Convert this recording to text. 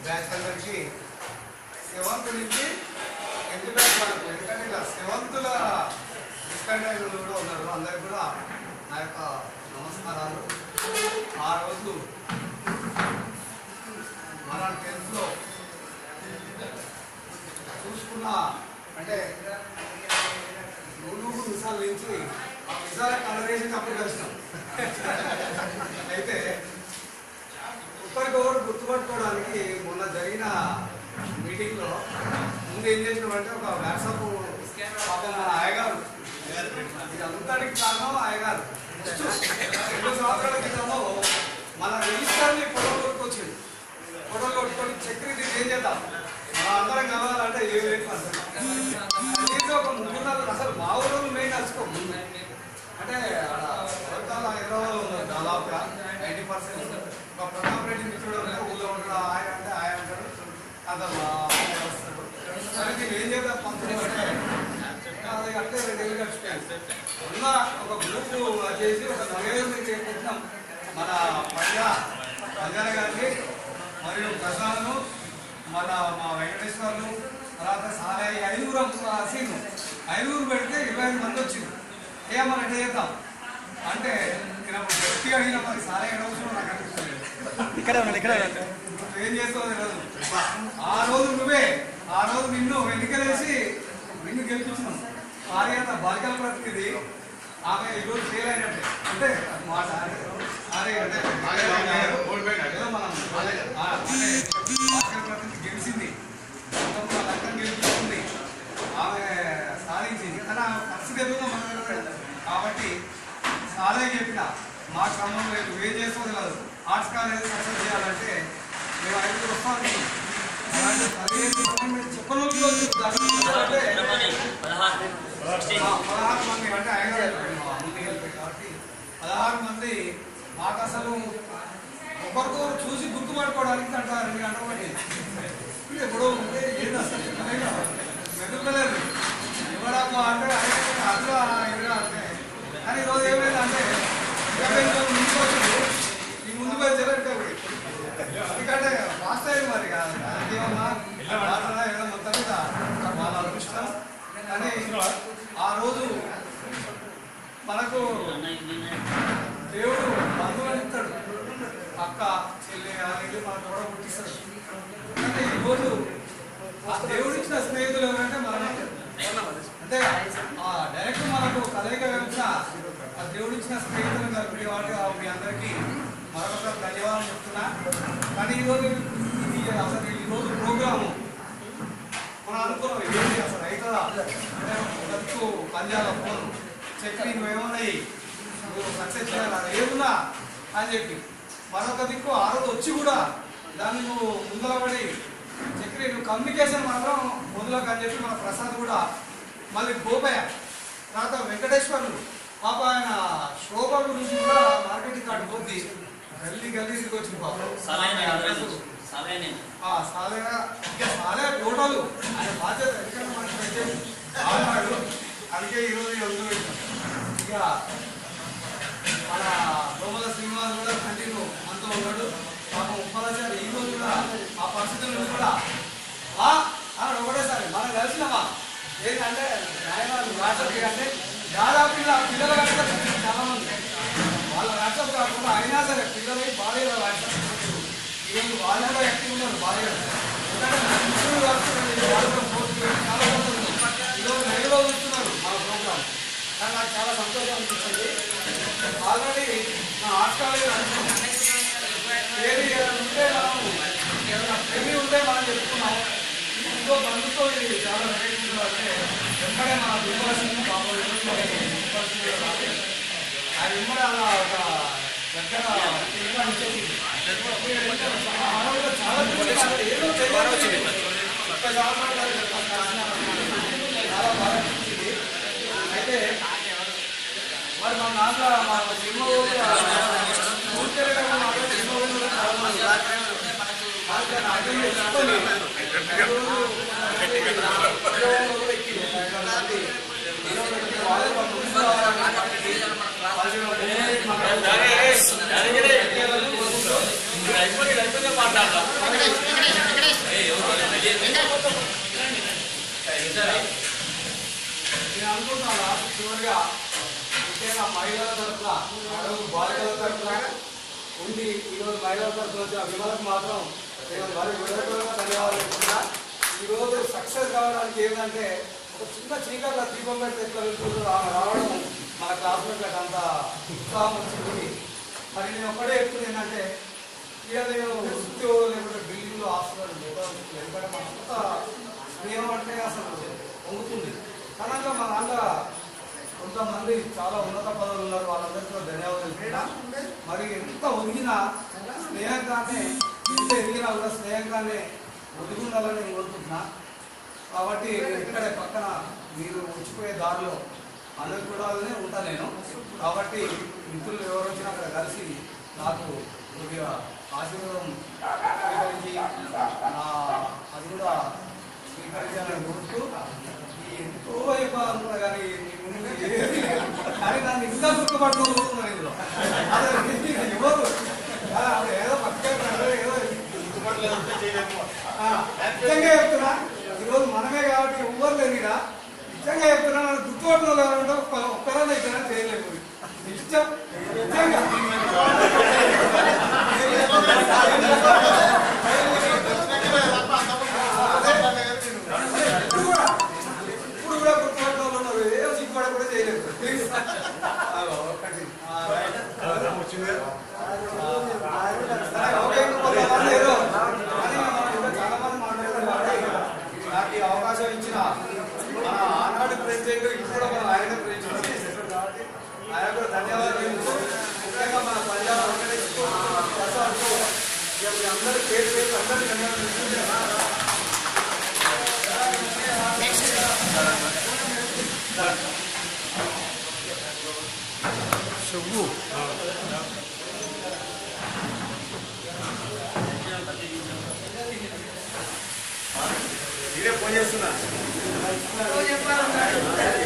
Batch అందరికి seventh నుంచి tenth batch వరకు ఎందుకంటే ఇలా సెవెంత్ల డిస్కంటైన్ కూడా ఉన్నారు అందరికి కూడా నా యొక్క నమస్కారాలు ఆ రోజు మన టెన్త్లో చూసుకున్న అంటే మూడు మూడు నిమిషాల నుంచి ఆ నిజాల కలరేషన్ అప్పుడు కలిసినాం అయితే ఒకరికొకరు గుర్తుపట్టుకోవడానికి మొన్న జరిగిన మీటింగ్లో ముందు ఏం చేసినామంటే ఒక వాట్సాప్ పాపం మన అయ్యగారు ఇది అంతటికి కారణం అయ్యగారు రెండు సంవత్సరాల క్రితము మన రిజిస్టర్ని ఫోటో కొట్టుకొచ్చింది ఫోటో కొట్టుకొని చక్రి ఏం చేద్దాం మన అందరం కలవాలంటే ఏ లేదు కనీసం ఒక ముగ్గురు నలుగురు అసలు మా ఊరు మేము కలుసుకోము అంటే ఆడ కొలతాల హైదరాబాద్ ఉన్నారు దాదాపుగా నైంటీ పర్సెంట్ ఒక ప్రతాప్ రెడ్డి మిత్రుడు ఉన్నాడు ఊళ్ళో ఉంటాడు ఆయన అంటే ఆయన అంటాడు అంత మా ఆయన వస్తాడు సరే నేను ఏం చేద్దాం పంతులు అంటే అది అంటే రెండేళ్ళు గడిచిపోయాను ఉన్న ఒక గ్రూప్ చేసి ఒక నలుగురు చేస్తున్నాం మన పంజా పంజాల గారికి మరియు ప్రసాద్ను మన మా వెంకటేశ్వర్లు తర్వాత సాలయ్య ఐదుగురు సీను ఐదుగురు పెడితే ఇరవై ఐదు మంది వచ్చింది ఏమన్నా అంటే చేద్దాం అంటే నేను అప్పుడు గట్టిగా అడిగిన మరి సాలయ్య రోజు నాకు అనిపిస్తలేదు ఇక్కడే ఉన్నాడు ఇక్కడే ఉన్నాడు నువ్వు ఏం చేస్తావు తెలియదు ఆ రోజు నువ్వే ఆ రోజు నిన్ను ఎన్నికలేసి నిన్ను గెలిపించినాం భార్య బాలికల ప్రతినిధి ఆమె ఈరోజు ఫెయిల్ అయినట్టే అంటే మాట అదే అంటే ఏదో మనం ఆ, అంటే బాలికల ప్రతినిధి గెలిచింది మొత్తం మన లక్కను గెలిపించింది ఆమె సాధించింది కానీ ఆమె పరిస్థితి ఎదుగుతుందో మనం తెలియదు. కాబట్టి సాలే చెప్పిన మా క్రమం లేదు నువ్వేం చేస్తావు తెలియదు ఆర్ట్స్ కాలేజ్ సక్సెస్ చేయాలంటే మేము ఐదుగురు వస్తాం అలాంటి పదిహేను మంది చెప్పనోళ్ళు అంటే ఆ, పదహారు మంది అంటే ఐదు ముందుకు వెళ్ళిపోయి కాబట్టి పదహారు మంది మాకు అసలు ఒకరికొకరు చూసి గుర్తుపట్టుకోవడానికి అంట రెండు గంటలు పట్టింది ఇప్పుడు ఎప్పుడో ఉంటే ఏది అసలు వెతుక్కలేదు ఎవరమ్మా అంటే అట్లా ఇలా అంటే కానీ ఈరోజు ఏమైందంటే యాభై నిమిషాలు ముందుకు వచ్చింది ఈ ముందుకు వచ్చారంటే ఎందుకంటే ఫాస్ట్ అయ్యింది మరి కాదు ఏమన్నా మాట్లాడా ఏదో మొత్తం మీద వాళ్ళ అదృష్టం కానీ ఆ రోజు మనకు దేవుడు బంధువులను ఇస్తాడు అక్క చెల్లి అనేది మనకు కూడా పుట్టిస్తాడు అంటే ఈరోజు ఆ దేవుడు ఇచ్చిన స్నేహితులు ఎవరంటే మనమే అంటే ఆ డైరెక్ట్ మనకు కలయిక వెళ్తా ఆ దేవుడు ఇచ్చిన స్నేహితులు కలిపి వాటి మీ అందరికీ మరొక ధన్యవాదాలు చెప్తున్నా కానీ ఈరోజు ఇది అసలు ఈరోజు ప్రోగ్రాము మనం అనుకున్నాం ఏంటి అసలు అవుతుందా అంటే బతుకు పంజాల ఫోన్ చక్రి నువ్వేమన్నాయి నువ్వు సక్సెస్ చేయాలి అది ఏమున్నా అని చెప్పి మరొక దిక్కు ఆ రోజు వచ్చి కూడా దాన్ని నువ్వు ముందర పడి చక్రి నువ్వు కమ్యూనికేషన్ మాత్రం మొదలకు అని చెప్పి మన ప్రసాద్ కూడా మళ్ళీ గోపయ్య తర్వాత వెంకటేశ్వర్లు పాప ఆయన శోభ గురించి కూడా మార్కెటింగ్ కార్డు పోతే గల్లీ గల్లీ తిరిగి వచ్చింది పాప ఆ సాలే సాలే టోటల్ ఆయన బాధ్యత ఎందుకంటే మనకి అయితే ఆనాడు అందుకే ఈరోజు ఈ వందలు పెట్టాం ఇక మన దోమల శ్రీనివాస్ కూడా కంటిన్యూ మనతో ఉన్నాడు పాపం ఉప్పలాచారి ఈ రోజు కూడా ఆ పరిస్థితుల నుంచి కూడా ఆ అని ఒకటేసారి మనం కలిసినామా ఏంటంటే న్యాయవాదులు వాట్సాప్ అంటే దాదాపు ఇలా పిల్లలు కనుక చాలా మంది వాళ్ళ వాట్సాప్ కాకుండా అయినా సరే పిల్లలు భార్య వాట్సాప్ ఈరోజు వాళ్ళు కూడా యాక్టివ్ ఉన్నారు భార్య ఎందుకంటే మిత్రులు కలుస్తున్నారు వాళ్ళు కూడా పోస్ట్ చేసి చాలా మంది ఉన్నారు. ఈరోజు లైవ్లో చూస్తున్నారు మా ప్రోగ్రామ్ కానీ నాకు చాలా సంతోషం అనిపించింది ఆల్రెడీ నా ఆర్ట్స్ కాలేజ్ అనుకున్నాను ఏది ఏదైనా ఉంటే మనం ఏదైనా పెళ్లి ఉంటే మనం చెప్పుకున్నాం ఇంకో బంధుతో ఇది చాలా నెగటివ్ అంటే వెంబడే మన దుర్భాషను బాబు ఆ వెంబడే అలా ఒక దగ్గర ఇంకా వచ్చేసింది ఆ రోజు చాలా దూరం ఏదో తెలియాలి ఒక్క సంవత్సరం చాలా బాగా అనిపించింది అయితే మరి మా నాన్న మా సినిమా అయిపోయి అయిపోయినా మాట్లాడతాం మహిళల తరఫున వచ్చిన విమలకు మాత్రం నేను మరి హృదయపూర్వకంగా ధన్యవాదాలు చెప్తున్నా ఈరోజు సక్సెస్ కావడానికి ఏంటంటే ఒక చిన్న చీకట్ల దీపం పెడితే ఎట్లా వెళ్తుందో రా- రావడం మన క్లాస్మేట్లకు అంత ఉత్సాహం వచ్చింది మరి నేను ఒక్కడే చెప్తుంది ఏంటంటే ఇక నేను ఉద్యోగం లేకుంటే బిల్డింగ్లో హాస్పిటల్ ఎందుకంటే మన అంత స్నేహం అంటే అసలు పొంగుతుంది కనుక మన దాంట్లో కొంతమంది చాలా ఉన్నత పదవులు ఉన్నారు వాళ్ళందరికీ కూడా ధన్యవాదాలు కూడా మరి ఎంత ఒదిగినా స్నేహంగానే ఎంత ఎదిగినా కూడా స్నేహంగానే ఒదిగి ఉండాలని నేను కోరుకుంటున్నా కాబట్టి ఇక్కడే పక్కన మీరు వచ్చిపోయే దారిలో అందరికి కూడా ఉంటా నేను కాబట్టి మిత్రులు ఎవరు వచ్చినా అక్కడ కలిసి నాకు కొద్దిగా ఆశీర్వాదం స్వీకరించి నా అది కూడా స్వీకరించాలని కోరుతూ ఈ ఎంతో చెప్పాలనుకున్నా కానీ మీ ముందు ఏమీ లేదు. కానీ నన్ను ఇంకా గుర్తుపట్టుకుంటున్నారు ఇందులో అదే ఎవరు ఆ, అప్పుడు ఏదో పట్టుకెళ్తారు ఏదో ఆ, నిజంగా చెప్తున్నా ఈరోజు మనమే కాబట్టి ఎవ్వరు లేరు ఇక్కడ నిజంగా చెప్తున్నా నన్ను గుర్తుపట్టుకో లేదంటే ఒక్కరన్నా ఇక్కడ చేయలేము నిజం నిజంగా ఇప్పుడు కూడా ఇప్పుడు కూడా గుర్తుపట్టిన వాళ్ళు ఉన్నారు ఏదో సిగ్గుపడ కూడా చేయలేదు ప్లీజ్ ఒక్కటి ఆ, రైట్. సరే, ఓకే, కొంతమంది ఏదో కానీ మనం ఇంకా చాలా మంది మాట్లాడారు కాబట్టి నాకు ఈ అవకాశం ఇచ్చిన మన ఆనాడు ప్రెసిడెంట్ ఇప్పుడు కూడా మన ఆయన ప్రెసిడెంట్ చేశారు కాబట్టి ఆయన కూడా ధన్యవాదాలు చెప్తూ, ముఖ్యంగా మన పంజాబ్ వెంకటేశ్వర ప్రసాద్ ఇక మీ అందరి పేరు పేరు అందరికీ ధన్యవాదాలు చెప్తున్నాను. మీరే ఫోన్ చేస్తున్నా చెప్పాలన్నాడు